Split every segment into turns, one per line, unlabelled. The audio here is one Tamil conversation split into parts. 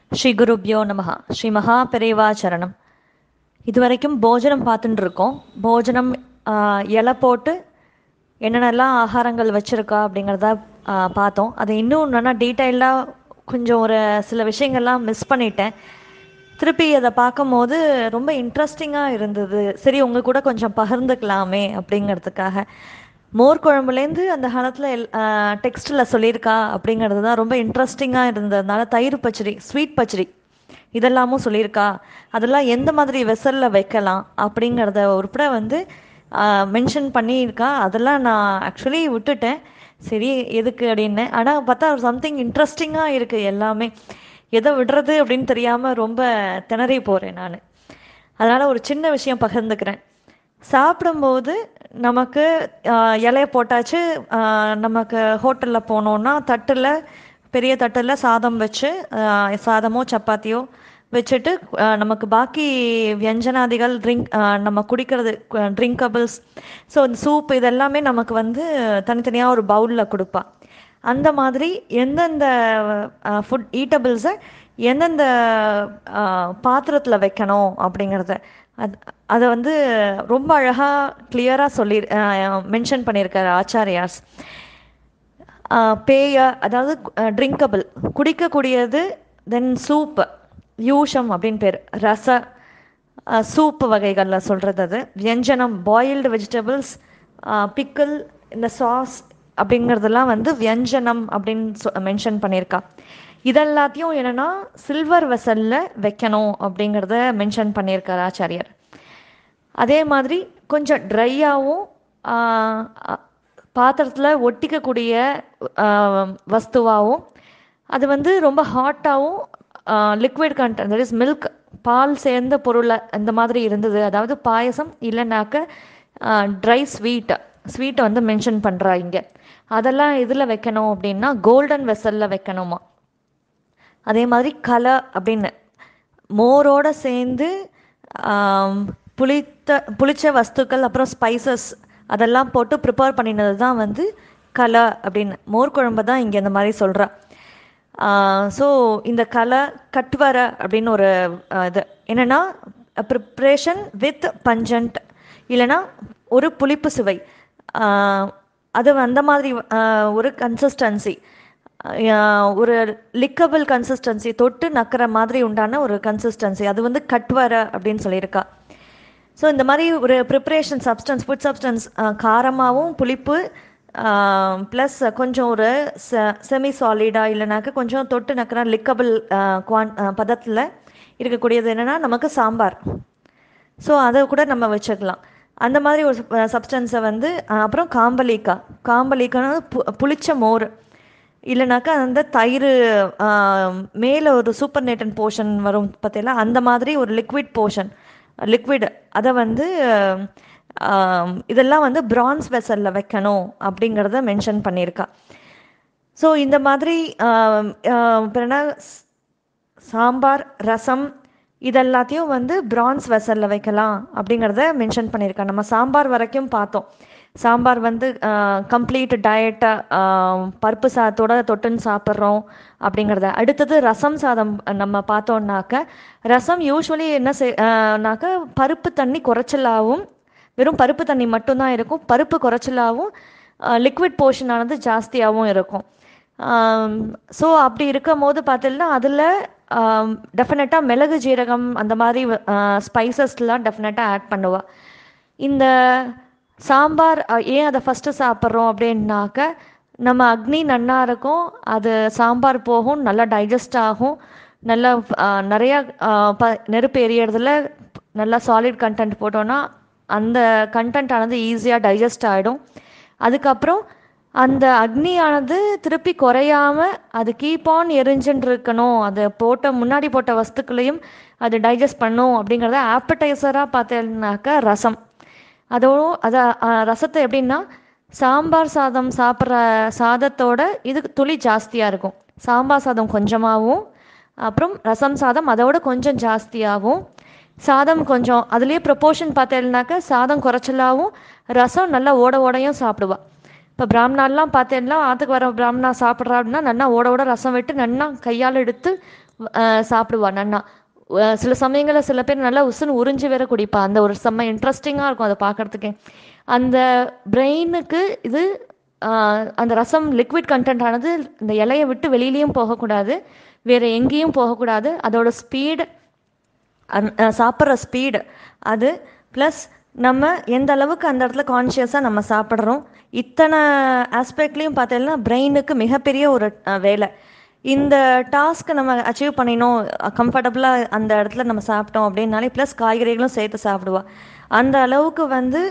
ஸ்ரீ குருப்யோ நமஹ ஸ்ரீ மகா பெரியவா சரணம் இது வரைக்கும் போஜனம் பார்த்துட்டு இருக்கோம் போஜனம் ஆஹ், இலை போட்டு என்னென்னலாம் ஆகாரங்கள் வச்சுருக்கா அப்படிங்கிறத ஆஹ், பார்த்தோம் அதை இன்னும் நல்லா டீட்டெயிலாக கொஞ்சம் ஒரு சில விஷயங்கள்லாம் மிஸ் பண்ணிட்டேன் திருப்பி அதை பார்க்கும்போது ரொம்ப இன்ட்ரெஸ்டிங்காக இருந்தது சரி உங்கள் கூட கொஞ்சம் பகிர்ந்துக்கலாமே அப்படிங்கிறதுக்காக மோர் குழம்புலேருந்து அந்த காலத்தில் எல் டெக்ஸ்ட்டில் சொல்லியிருக்கா அப்படிங்கிறது தான் ரொம்ப இன்ட்ரெஸ்டிங்காக இருந்ததுனால தயிர் பச்சடி ஸ்வீட் பச்சடி இதெல்லாமும் சொல்லியிருக்கா அதெல்லாம் எந்த மாதிரி வெசலில் வைக்கலாம் அப்படிங்கிறத உட்பட வந்து மென்ஷன் பண்ணியிருக்கா அதெல்லாம் நான் ஆக்சுவலி விட்டுட்டேன் சரி எதுக்கு அப்படின்னு ஆனால் பார்த்தா சம்திங் இன்ட்ரெஸ்டிங்காக இருக்குது எல்லாமே எதை விடுறது அப்படின்னு தெரியாமல் ரொம்ப திணறி போகிறேன் நான் அதனால் ஒரு சின்ன விஷயம் பகிர்ந்துக்கிறேன் சாப்பிடும்போது நமக்கு ஆஹ், இலைய போட்டாச்சு ஆஹ், நமக்கு ஹோட்டலில் போனோன்னா தட்டில் பெரிய தட்டில் சாதம் வச்சு ஆஹ், சாதமோ சப்பாத்தியோ வச்சுட்டு ஆஹ், நமக்கு பாக்கி வியஞ்சனாதிகள் ட்ரிங்க் நம்ம குடிக்கிறது ட்ரிங்கபிள்ஸ் ஸோ இந்த சூப் இதெல்லாமே நமக்கு வந்து தனித்தனியாக ஒரு பவுலில் கொடுப்பா அந்த மாதிரி எந்தெந்த ஃபுட் ஈட்டபிள்ஸை எந்தெந்த பாத்திரத்தில் வைக்கணும் அப்படிங்கிறத அது அதை வந்து ரொம்ப அழகாக கிளியராக சொல்லி மென்ஷன் பண்ணியிருக்காரு ஆச்சாரியாஸ் பேய அதாவது ட்ரிங்கபிள் குடிக்கக்கூடியது தென் சூப் யூஷம் அப்படின்னு பேர் ரச சூப் வகைகளில் சொல்கிறது அது வியஞ்சனம் பாயில்டு வெஜிடபிள்ஸ் பிக்கிள் இந்த சாஸ் அப்படிங்கிறதெல்லாம் வந்து வியஞ்சனம் அப்படின்னு சொ மென்ஷன் பண்ணியிருக்கா இதெல்லாத்தையும் என்னென்னா சில்வர் வெசலில் வைக்கணும் அப்படிங்கிறத மென்ஷன் பண்ணியிருக்கார் ஆச்சாரியர் அதே மாதிரி கொஞ்சம் ட்ரையாகவும் பாத்திரத்தில் ஒட்டிக்கக்கூடிய ஆஹ், வஸ்துவாகவும் அது வந்து ரொம்ப ஹாட்டாகவும் liquid content that is milk பால் சேர்ந்த பொருளை இந்த மாதிரி இருந்தது அதாவது பாயசம் இல்லைனாக்க ட்ரை ஸ்வீட் ஸ்வீட்டை வந்து மென்ஷன் பண்ணுறா இங்கே அதெல்லாம் இதில் வைக்கணும் அப்படின்னா கோல்டன் வெசலில் வைக்கணுமா அதே மாதிரி கலை அப்படின்னு மோரோட சேர்ந்து ஆம், புளித்த புளிச்ச வஸ்துக்கள் அப்புறம் ஸ்பைசஸ் அதெல்லாம் போட்டு ப்ரிப்பேர் பண்ணினது தான் வந்து கலை அப்படின்னு மோர் குழம்பு தான் இங்கே இந்த மாதிரி சொல்கிறா ஸோ இந்த கலை கட்வரை அப்படின்னு ஒரு ஆஹ், இது என்னென்னா ப்ரிப்ரேஷன் வித் பஞ்சண்ட் இல்லைன்னா ஒரு புளிப்பு சுவை ஆஹ், அது அந்த மாதிரி ஆஹ், ஒரு கன்சிஸ்டன்சி ஒரு லிக்கபிள் கன்சிஸ்டன்சி தொட்டு நக்கிற மாதிரி உண்டான ஒரு கன்சிஸ்டன்சி அது வந்து கட்வரை அப்படின்னு சொல்லியிருக்கா ஸோ இந்த மாதிரி ஒரு ப்ரிப்ரேஷன் சப்ஸ்டன்ஸ் ஃபுட் சப்ஸ்டன்ஸ் காரமாகவும் புளிப்பு ப்ளஸ் கொஞ்சம் ஒரு செமி சாலிடாக இல்லைனாக்க கொஞ்சம் தொட்டு நக்கிற லிக்கபிள் குவான் பதத்தில் இருக்கக்கூடியது என்னென்னா நமக்கு சாம்பார் ஸோ அதை கூட நம்ம வச்சுக்கலாம் அந்த மாதிரி ஒரு சப்ஸ்டன்ஸை வந்து அஹ், அப்புறம் காம்பலிக்கா காம்பலிக்கான பு புளிச்ச மோர் இல்லைனாக்கா அந்த தயிர் மேலே ஒரு சூப்பர் நேட்டன் போர்ஷன் வரும் பார்த்தீங்களா அந்த மாதிரி ஒரு லிக்விட் போர்ஷன் லிக்விட் அதை வந்து ஆம், இதெல்லாம் வந்து பிரான்ஸ் வெசலில் வைக்கணும் அப்படிங்கிறத மென்ஷன் பண்ணியிருக்கா ஸோ இந்த மாதிரி ஆம், ஆம், அப்புறம் என்ன ஸ்- சாம்பார் ரசம் இதெல்லாத்தையும் வந்து பிரான்ஸ் வெசலில் வைக்கலாம் அப்படிங்கிறத மென்ஷன் பண்ணியிருக்கா நம்ம சாம்பார் வரைக்கும் பார்த்தோம் சாம்பார் வந்து கம்ப்ளீட் டயட்டாக பருப்பு சாதத்தோட தொட்டுன்னு சாப்பிட்றோம் அப்படிங்கிறத அடுத்தது ரசம் சாதம் நம்ம பார்த்தோம்னாக்க ரசம் யூஸ்வலி என்ன செய் ஆஹ், னாக்க பருப்பு தண்ணி குறைச்சலாகவும் வெறும் பருப்பு தண்ணி மட்டும்தான் இருக்கும் பருப்பு குறைச்சலாகவும் லிக்விட் போர்ஷனானது ஜாஸ்தியாகவும் இருக்கும் ஸோ அப்படி இருக்கும் போது பார்த்தீங்கன்னா அதில் டெஃபினட்டாக மிளகு ஜீரகம் அந்த மாதிரி ஸ்பைசஸ்லாம் டெஃபினட்டாக ஆட் பண்ணுவா இந்த சாம்பார் அஹ், ஏன் அதை ஃபஸ்ட்டு சாப்பிட்றோம் அப்படின்னாக்க நம்ம அக்னி நன்னா இருக்கும் அது சாம்பார் போகும் நல்லா டைஜஸ்ட் ஆகும் நல்லா அஹ், நிறையா அஹ், ப நெருப்பு எரியறதுல நல்லா சாலிட் கண்டென்ட் போட்டோன்னா அந்த கண்டென்ட் ஆனது ஈஸியாக டைஜஸ்ட் ஆகிடும் அதுக்கப்புறம் அந்த அக்னியானது திருப்பி குறையாம அது கீப் ஆன் எரிஞ்சுட்டு இருக்கணும் அது போட்ட முன்னாடி போட்ட வஸ்துக்களையும் அது டைஜஸ்ட் பண்ணும் அப்படிங்கிறத ஆப்படைசராக பார்த்தேன்னாக்கா ரசம் அதோட அதை ரசத்தை எப்படின்னா சாம்பார் சாதம் சாப்பிட்ற சாதத்தோட இது துளி ஜாஸ்தியாக இருக்கும் சாம்பார் சாதம் கொஞ்சமாகவும் அப்புறம் ரசம் சாதம் அதோட கொஞ்சம் ஜாஸ்தியாகவும் சாதம் கொஞ்சம் அதுலேயே ப்ரொப்போர்ஷன் பார்த்தேன்னாக்கா சாதம் குறைச்சலாகவும் ரசம் நல்லா ஓட ஓடையும் சாப்பிடுவா இப்போ பிராமணாலாம் பார்த்தேன்னா ஆற்றுக்கு வர பிராமணா சாப்பிட்றா அப்படின்னா நல்லா ஓட ஓட ரசம் விட்டு நல்லா கையால் எடுத்து அஹ், சாப்பிடுவா நன்னா அஹ், சில சமயங்களில் சில பேர் நல்லா உசுன்னு உறிஞ்சி வேற குடிப்பா அந்த ஒரு செம்ம இன்ட்ரெஸ்டிங்காக இருக்கும் அதை பார்க்கறதுக்கே அந்த பிரெயினுக்கு இது ஆஹ், அந்த ரசம் லிக்விட் கண்டென்ட் ஆனது இந்த இலையை விட்டு வெளியிலயும் போகக்கூடாது வேற எங்கேயும் போகக்கூடாது அதோட ஸ்பீடு அந் சாப்பிட்ற ஸ்பீடு அது ப்ளஸ் நம்ம எந்த அளவுக்கு அந்த இடத்துல கான்ஷியஸாக நம்ம சாப்பிட்றோம் இத்தனை ஆஸ்பெக்ட்லேயும் பார்த்தீங்கன்னா பிரெயினுக்கு மிகப்பெரிய ஒரு அஹ், வேலை இந்த டாஸ்க்கை நம்ம அச்சீவ் பண்ணினோம் கம்ஃபர்டபுளாக அந்த இடத்துல நம்ம சாப்பிட்டோம் அப்படின்னாலே ப்ளஸ் காய்கறிகளும் சேர்த்து சாப்பிடுவா அந்த அளவுக்கு வந்து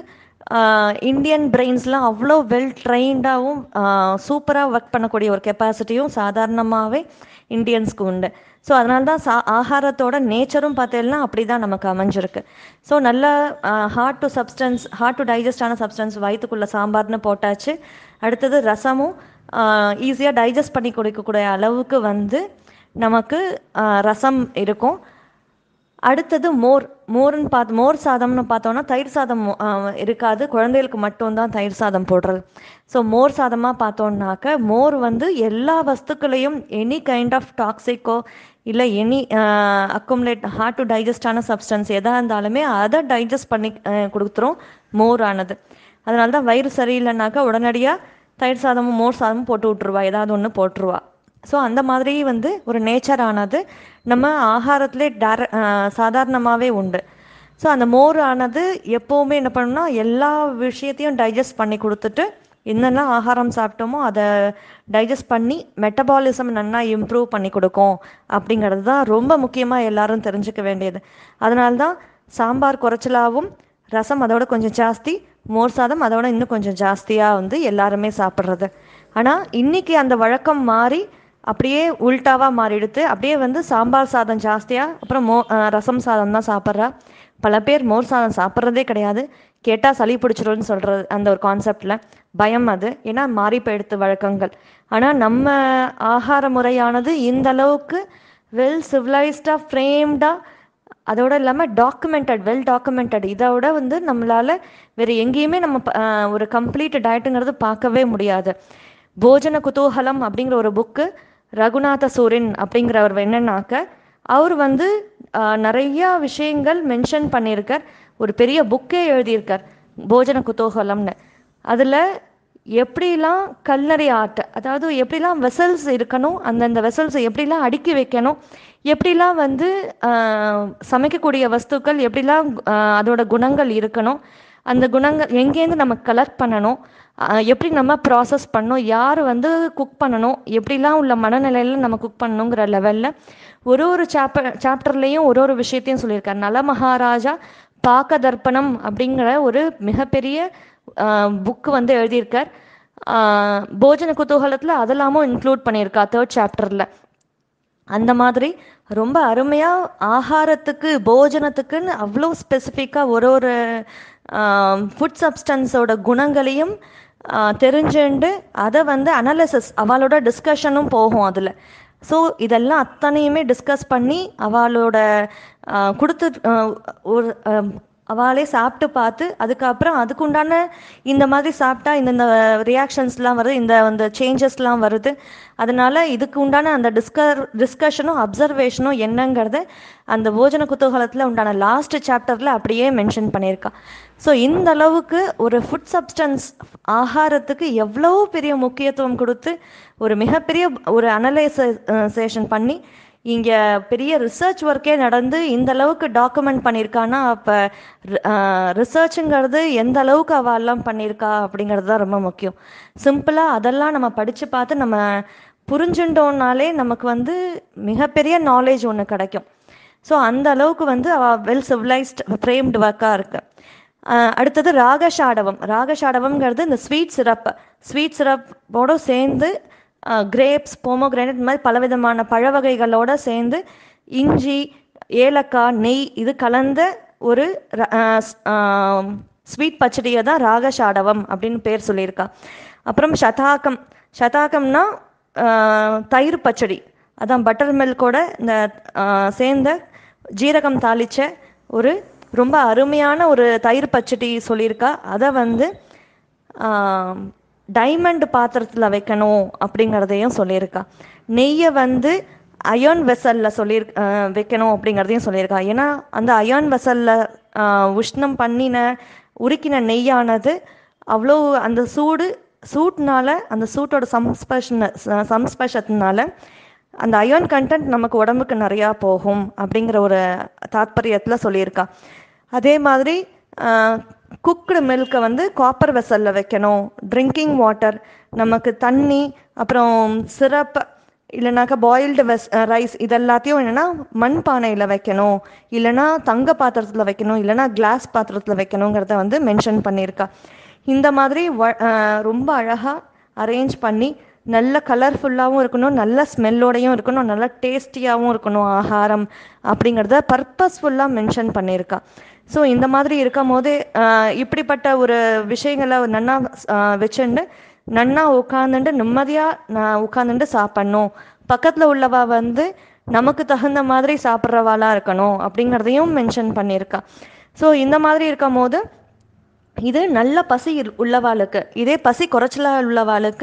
இந்தியன் பிரெயின்ஸ்லாம் அவ்வளோ வெல் ட்ரைன்டாகவும் சூப்பராக ஒர்க் பண்ணக்கூடிய ஒரு கெப்பாசிட்டியும் சாதாரணமாகவே இந்தியன்ஸ்க்கு உண்டு ஸோ அதனால தான் சா ஆகாரத்தோட நேச்சரும் பார்த்தீங்கன்னா அப்படி தான் நமக்கு அமைஞ்சிருக்கு ஸோ நல்ல hard to substance hard to டைஜஸ்டான சப்ஸ்டன்ஸ் வயிற்றுக்குள்ளே சாம்பார்னு போட்டாச்சு அடுத்தது ரசமும் ஈஸியாக டைஜஸ்ட் பண்ணி கொடுக்கக்கூடிய அளவுக்கு வந்து நமக்கு ஆஹ், ரசம் இருக்கும் அடுத்தது மோர் மோர்னு பார்த்து மோர் சாதம்னு பார்த்தோன்னா தயிர் சாதம் ஆஹ், இருக்காது குழந்தைகளுக்கு மட்டும்தான் தயிர் சாதம் போடுறது ஸோ மோர் சாதமாக பார்த்தோன்னாக்க மோர் வந்து எல்லா வஸ்துக்களையும் எனி கைண்ட் ஆஃப் டாக்ஸிக்கோ இல்லை எனி அக்குமுலேட் ஹார்ட் டு டைஜஸ்டான சப்ஸ்டன்ஸ் எதாக இருந்தாலுமே அதை டைஜஸ்ட் பண்ணி ஆஹ், கொடுத்துரும் மோர் ஆனது அதனால தான் வயிறு சரியில்லைனாக்கா உடனடியாக தயிர் சாதமும் மோர் சாதமும் போட்டு விட்ருவா ஏதாவது ஒன்று போட்டுருவா ஸோ அந்த மாதிரி வந்து ஒரு நேச்சர் ஆனது நம்ம ஆகாரத்திலே டேர சாதாரணமாகவே உண்டு ஸோ அந்த மோர் ஆனது எப்போவுமே என்ன பண்ணணும்னா எல்லா விஷயத்தையும் டைஜஸ்ட் பண்ணி கொடுத்துட்டு என்னெல்லாம் ஆகாரம் சாப்பிட்டோமோ அதை டைஜஸ்ட் பண்ணி மெட்டபாலிசம் நல்லா இம்ப்ரூவ் பண்ணி கொடுக்கும் அப்படிங்கிறது தான் ரொம்ப முக்கியமாக எல்லாரும் தெரிஞ்சுக்க வேண்டியது அதனால தான் சாம்பார் குறைச்சலாகவும் ரசம் அதோட கொஞ்சம் ஜாஸ்தி மோர் சாதம் அதோட இன்னும் கொஞ்சம் ஜாஸ்தியாக வந்து எல்லாருமே சாப்பிட்றது ஆனால் இன்னைக்கு அந்த வழக்கம் மாறி அப்படியே உல்டாவாக மாறிடுத்து அப்படியே வந்து சாம்பார் சாதம் ஜாஸ்தியாக அப்புறம் மோ அஹ் ரசம் சாதம் தான் சாப்பிட்றா பல பேர் மோர் சாதம் சாப்பிட்றதே கிடையாது கேட்டால் சளி பிடிச்சிரும்னு சொல்கிறது அந்த ஒரு கான்செப்டில் பயம் அது ஏன்னா மாறி போயிடுத்து வழக்கங்கள் ஆனால் நம்ம ஆகார முறையானது இந்த அளவுக்கு வெல் சிவிலைஸ்டாக ஃப்ரேம்டாக அதோட இல்லாமல் டாக்குமெண்டட் வெல் டாக்குமெண்டட் இதோட வந்து நம்மளால வேற எங்கேயுமே நம்ம ப- ஆஹ் ஒரு கம்ப்ளீட் டயட்டுங்கிறது பார்க்கவே முடியாது போஜன குதூகலம் அப்படிங்கிற ஒரு புக்கு ரகுநாத சூரின் அப்படிங்கிறவர் என்னன்னாக்க அவர் வந்து ஆஹ், நிறைய விஷயங்கள் மென்ஷன் பண்ணியிருக்கார் ஒரு பெரிய புக்கே எழுதியிருக்கார் போஜன குதூகலம்னு அதில் எப்படிலாம் கல்னரி ஆர்ட் அதாவது எப்படிலாம் வெசல்ஸ் இருக்கணும் அந்தந்த வெசல்ஸ் எப்படிலாம் அடுக்கி வைக்கணும் எப்படிலாம் வந்து ஆஹ், சமைக்கக்கூடிய வஸ்துக்கள் எப்படிலாம் ஆஹ், அதோட குணங்கள் இருக்கணும் அந்த குணங்கள் எங்கேருந்து நம்ம கலெக்ட் பண்ணணும் ஆஹ், எப்படி நம்ம ப்ராசஸ் பண்ணணும் யார் வந்து குக் பண்ணணும் எப்படிலாம் உள்ள மனநிலையில் நம்ம குக் பண்ணணுங்கிற லெவலில் ஒரு ஒரு சாப்டர் சாப்டர்லேயும் ஒரு ஒரு விஷயத்தையும் சொல்லியிருக்கார் நல மகாராஜா பாக்க தர்ப்பணம் அப்படிங்கிற ஒரு மிகப்பெரிய புக்கு வந்து எழுதியிருக்கார் ஆஹ், போஜன குதூகலத்தில் அதெல்லாமும் இன்க்ளூட் பண்ணியிருக்கா தேர்ட் சாப்டரில் அந்த மாதிரி ரொம்ப அருமையாக ஆகாரத்துக்கு போஜனத்துக்குன்னு அவ்வளோ ஸ்பெசிஃபிக்காக ஒரு ஒரு ஃபுட் சப்ஸ்டன்ஸோட குணங்களையும் ஆஹ், தெரிஞ்சுண்டு அதை வந்து அனாலிசிஸ் அவளோட டிஸ்கஷனும் போகும் அதில் ஸோ இதெல்லாம் அத்தனையுமே டிஸ்கஸ் பண்ணி அவளோட ஆஹ், கொடுத்து ஆஹ், ஒரு ஆஹ், அவளே சாப்பிட்டு பார்த்து அதுக்கப்புறம் அதுக்குண்டான இந்த மாதிரி சாப்பிட்டா இந்தந்த ரியாக்ஷன்ஸ்லாம் வருது இந்த அந்த சேஞ்சஸ்லாம் வருது அதனால இதுக்கு உண்டான அந்த டிஸ்கர் டிஸ்கஷனும் அப்சர்வேஷனும் என்னங்கிறத அந்த போஜன குத்தூகலத்தில் உண்டான லாஸ்ட் சாப்டரில் அப்படியே மென்ஷன் பண்ணியிருக்கா ஸோ இந்த அளவுக்கு ஒரு ஃபுட் சப்ஸ்டன்ஸ் ஆகாரத்துக்கு எவ்வளோ பெரிய முக்கியத்துவம் கொடுத்து ஒரு மிகப்பெரிய ஒரு அனலைசேஷன் பண்ணி இங்கே பெரிய ரிசர்ச் ஒர்க்கே நடந்து இந்த அளவுக்கு டாக்குமெண்ட் பண்ணியிருக்கான்னா அப்போ ரிசர்ச்சுங்கிறது எந்த அளவுக்கு அவெல்லாம் பண்ணியிருக்கா அப்படிங்கிறது தான் ரொம்ப முக்கியம் சிம்பிளாக அதெல்லாம் நம்ம படித்து பார்த்து நம்ம புரிஞ்சுட்டோம்னாலே நமக்கு வந்து மிகப்பெரிய நாலேஜ் ஒன்று கிடைக்கும் ஸோ அந்த அளவுக்கு வந்து அவ வெல் சிவிலைஸ்ட் ஃப்ரேம்டு ஒர்க்காக இருக்கு ஆஹ் அடுத்தது ராகஷாடவம் ராகஷாடவம்ங்கிறது இந்த ஸ்வீட் சிரப் ஸ்வீட் சிரப்போட சேர்ந்து கிரேப்ஸ் போமோகிரானட் இந்த மாதிரி பலவிதமான பழ வகைகளோட சேர்ந்து இஞ்சி ஏலக்காய் நெய் இது கலந்த ஒரு ஸ்வீட் பச்சடியை தான் ராகஷாடவம் அப்படின்னு பேர் சொல்லியிருக்கா அப்புறம் சதாகம் சதாகம்னா ஆஹ், தயிர் பச்சடி அதான் பட்டர் மில்கோட இந்த ஆஹ், சேர்ந்த ஜீரகம் தாளிச்ச ஒரு ரொம்ப அருமையான ஒரு தயிர் பச்சடி சொல்லியிருக்கா அதை வந்து டைமண்ட் பாத்திரத்தில் வைக்கணும் அப்படிங்கிறதையும் சொல்லியிருக்கா நெய்யை வந்து அயர்ன் வெசலில் சொல்லியிரு அஹ் வைக்கணும் அப்படிங்கிறதையும் சொல்லியிருக்கா ஏன்னா அந்த அயர்ன் வெசலில் உஷ்ணம் பண்ணின உருக்கின நெய்யானது அவ்வளோ அந்த சூடு சூட்னால அந்த சூட்டோட சம்ஸ்பர்ஷன சம்ஸ்பர்ஷத்தினால அந்த அயர்ன் கண்டென்ட் நமக்கு உடம்புக்கு நிறையா போகும் அப்படிங்கிற ஒரு தாத்பரியத்தில் சொல்லியிருக்கா அதே மாதிரி குக்டு மில்கை வந்து காப்பர் வெசலில் வைக்கணும் ட்ரிங்கிங் வாட்டர் நமக்கு தண்ணி அப்புறம் சிரப் இல்லைனாக்கா பாயில்டு வெஸ் ரைஸ் இதெல்லாத்தையும் என்னென்னா மண் பானையில் வைக்கணும் இல்லைனா தங்க பாத்திரத்தில் வைக்கணும் இல்லைனா கிளாஸ் பாத்திரத்தில் வைக்கணுங்கிறத வந்து மென்ஷன் பண்ணியிருக்கா இந்த மாதிரி வ அஹ் ரொம்ப அழகாக அரேஞ்ச் பண்ணி நல்ல கலர்ஃபுல்லாகவும் இருக்கணும் நல்ல ஸ்மெல்லோடையும் இருக்கணும் நல்ல டேஸ்டியாகவும் இருக்கணும் ஆகாரம் அப்படிங்கிறத பர்பஸ்ஃபுல்லாக மென்ஷன் பண்ணியிருக்கா ஸோ இந்த மாதிரி இருக்கும் போது ஆஹ் இப்படிப்பட்ட ஒரு விஷயங்களை நன்னா ஆஹ் வச்சுண்டு நன்னா உட்காந்துட்டு நிம்மதியாக நான் உட்காந்துட்டு சாப்பிட்ணும் பக்கத்தில் உள்ளவா வந்து நமக்கு தகுந்த மாதிரி சாப்பிட்றவாளாக இருக்கணும் அப்படிங்கிறதையும் மென்ஷன் பண்ணியிருக்கா ஸோ இந்த மாதிரி இருக்கும் போது இது நல்ல பசி இரு- உள்ளவாளுக்கு இதே பசி குறைச்சலா உள்ளவாளுக்கு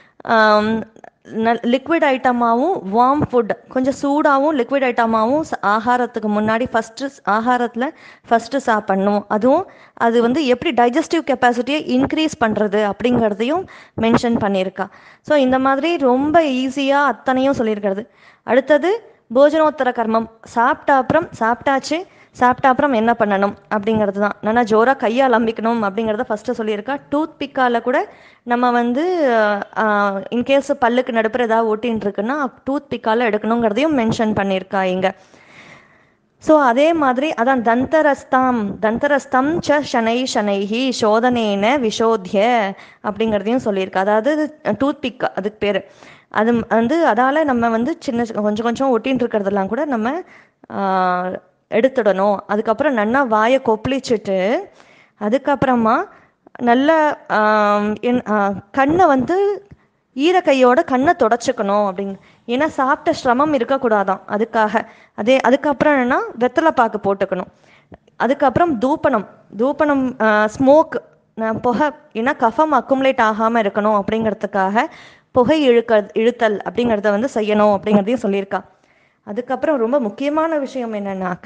லிக்விட் ஐட்டமாகவும் வார்ம் ஃபுட் கொஞ்சம் சூடாகவும் லிக்விட் ஐட்டமாகவும் ஆகாரத்துக்கு முன்னாடி ஃபஸ்ட்டு ஆகாரத்தில் ஃபஸ்ட்டு சாப்பிட்ணும் அதுவும் அது வந்து எப்படி டைஜஸ்டிவ் கெப்பாசிட்டியை இன்க்ரீஸ் பண்ணுறது அப்படிங்கிறதையும் மென்ஷன் பண்ணியிருக்கா ஸோ இந்த மாதிரி ரொம்ப ஈஸியாக அத்தனையும் சொல்லியிருக்கிறது அடுத்தது போஜனோத்தர கர்மம் சாப்பிட்ட அப்புறம் சாப்பிட்டாச்சு சாப்பிட்ட அப்புறம் என்ன பண்ணணும் அப்படிங்கிறது தான் நல்லா ஜோராக கையை அலம்பிக்கணும் அப்படிங்கிறத ஃபஸ்ட்டு சொல்லியிருக்கா டூத் பிக்கால் கூட நம்ம வந்து இன்கேஸ் பல்லுக்கு நடுப்புற ஏதாவது ஒட்டின்னு இருக்குன்னா டூத் பிக்கால் எடுக்கணுங்கிறதையும் மென்ஷன் பண்ணியிருக்கா இங்கே ஸோ அதே மாதிரி அதான் தந்தரஸ்தாம் தந்தரஸ்தம் ச ஷனை ஷனைஹி சோதனேன விஷோத்திய அப்படிங்கிறதையும் சொல்லியிருக்கு அதாவது டூத் பிக் அதுக்கு பேர் அது ம- வந்து அதால் நம்ம வந்து சின்ன சி- கொஞ்சம் கொஞ்சம் ஒட்டின்னு இருக்கிறதெல்லாம் கூட நம்ம ஆஹ், எடுத்துடணும் அதுக்கப்புறம் நன்னா வாயை கொப்பளிச்சுட்டு அதுக்கப்புறமா நல்ல ஆம், என் ஆஹ், கண்ணை வந்து ஈர கையோட கண்ணை தொடச்சிக்கணும் அப்படின்னு ஏன்னா சாப்பிட்ட சிரமம் இருக்கக்கூடாதாம் அதுக்காக அதே அதுக்கப்புறம் என்னன்னா வெத்தலை பாக்கு போட்டுக்கணும் அதுக்கப்புறம் தூப்பனம் தூப்பனம் ஸ்மோக் புகை ஏன்னா கஃபம் அக்குமுலேட் ஆகாமல் இருக்கணும் அப்படிங்கிறதுக்காக புகை இழுக்க இழுத்தல் அப்படிங்கிறத வந்து செய்யணும் அப்படிங்கிறதையும் சொல்லியிருக்கா அதுக்கப்புறம் ரொம்ப முக்கியமான விஷயம் என்னன்னாக்க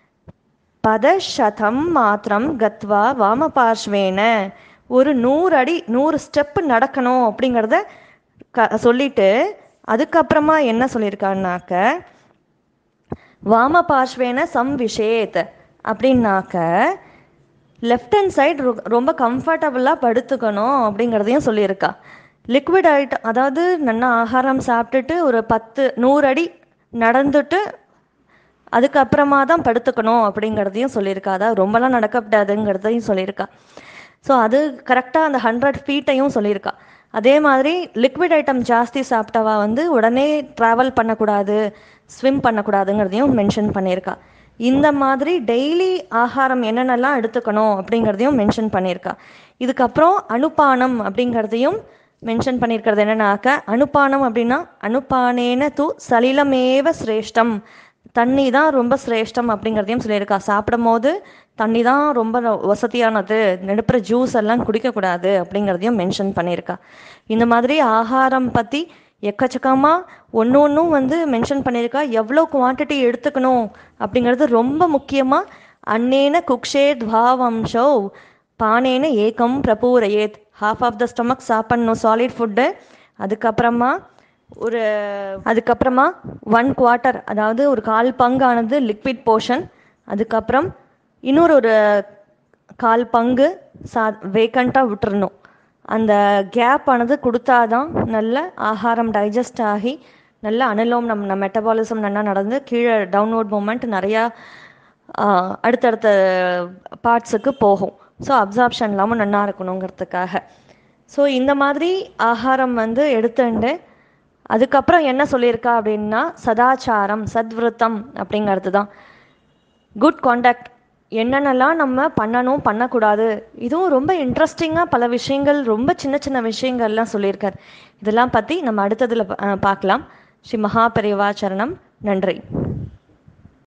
பதசதம் மாத்திரம் கத்வா வாமபார்ஷ்வேன ஒரு நூறு அடி நூறு ஸ்டெப்பு நடக்கணும் அப்படிங்கிறத க சொல்லிட்டு அதுக்கப்புறமா என்ன சொல்லியிருக்கான்னாக்க வாமபார்ஷ்வேன சம்விஷேத் அப்படின்னாக்க லெஃப்ட் ஹேண்ட் சைடு ரொம்ப கம்ஃபர்டபுளாக படுத்துக்கணும் அப்படிங்கிறதையும் சொல்லியிருக்கா லிக்விட் ஐட்டம் அதாவது நல்லா ஆகாரம் சாப்பிட்டுட்டு ஒரு பத்து நூறு அடி நடந்துட்டு அதுக்கப்புறமா தான் படுத்துக்கணும் அப்படிங்கிறதையும் சொல்லியிருக்கா அதாவது ரொம்பலாம் நடக்கப்படாதுங்கிறதையும் சொல்லியிருக்கா ஸோ அது கரெக்டாக அந்த ஹண்ட்ரட் ஃபீட்டையும் சொல்லியிருக்கா அதே மாதிரி லிக்விட் ஐட்டம் ஜாஸ்தி சாப்பிட்டவா வந்து உடனே ட்ராவல் பண்ணக்கூடாது ஸ்விம் பண்ணக்கூடாதுங்கிறதையும் மென்ஷன் பண்ணியிருக்கா இந்த மாதிரி டெய்லி ஆகாரம் என்னென்னலாம் எடுத்துக்கணும் அப்படிங்கிறதையும் மென்ஷன் பண்ணியிருக்கா இதுக்கப்புறம் அனுப்பானம் அப்படிங்கிறதையும் மென்ஷன் பண்ணியிருக்கிறது என்னன்னாக்க அனுப்பானம் அப்படின்னா அனுப்பானேன தூ சலிலமேவ சிரேஷ்டம் தண்ணி தான் ரொம்ப சிரேஷ்டம் அப்படிங்கிறதையும் சொல்லியிருக்கா சாப்பிடும் போது தண்ணி தான் ரொம்ப வசதியானது நடுப்புற ஜூஸ் எல்லாம் குடிக்கக்கூடாது அப்படிங்கிறதையும் மென்ஷன் பண்ணியிருக்கா இந்த மாதிரி ஆகாரம் பற்றி எக்கச்சக்கமாக ஒன்று ஒன்றும் வந்து மென்ஷன் பண்ணியிருக்கா எவ்வளோ குவான்டிட்டி எடுத்துக்கணும் அப்படிங்கிறது ரொம்ப முக்கியமாக அன்னேன குக்ஷே துவாவம்சோ பானேன ஏகம் பிரபூரயேத் ஹாஃப் ஆஃப் த ஸ்டொமக் சாப்பிட்ணும் சாலிட் ஃபுட்டு அதுக்கப்புறமா ஒரு அதுக்கப்புறமா ஒன் குவார்ட்டர் அதாவது ஒரு கால் பங்கானது லிக்விட் போர்ஷன் அதுக்கப்புறம் இன்னொரு ஒரு கால் பங்கு சா வேக்கண்ட்டாக விட்டுறணும் அந்த கேப் ஆனது கொடுத்தாதான் நல்ல ஆகாரம் டைஜஸ்ட் ஆகி நல்ல அனுலோம் நம் நம்ம மெட்டபாலிசம் நல்லா நடந்து கீழே டவுன்வர்ட் மூமெண்ட் நிறையா ஆஹ், அடுத்தடுத்த பார்ட்ஸுக்கு போகும் ஸோ அப்சார்ப்ஷன் இல்லாமல் நல்லா இருக்கணுங்கிறதுக்காக ஸோ இந்த மாதிரி ஆகாரம் வந்து எடுத்துண்டு அதுக்கப்புறம் என்ன சொல்லியிருக்கா அப்படின்னா சதாச்சாரம் சத்விருத்தம் அப்படிங்கிறது தான் குட் காண்டாக்ட் என்னென்னலாம் நம்ம பண்ணணும் பண்ணக்கூடாது இதுவும் ரொம்ப இன்ட்ரெஸ்டிங்காக பல விஷயங்கள் ரொம்ப சின்ன சின்ன விஷயங்கள்லாம் சொல்லியிருக்கார் இதெல்லாம் பற்றி நம்ம அடுத்ததில் பார்க்கலாம் ஸ்ரீ மகாபெரிவா சரணம் நன்றி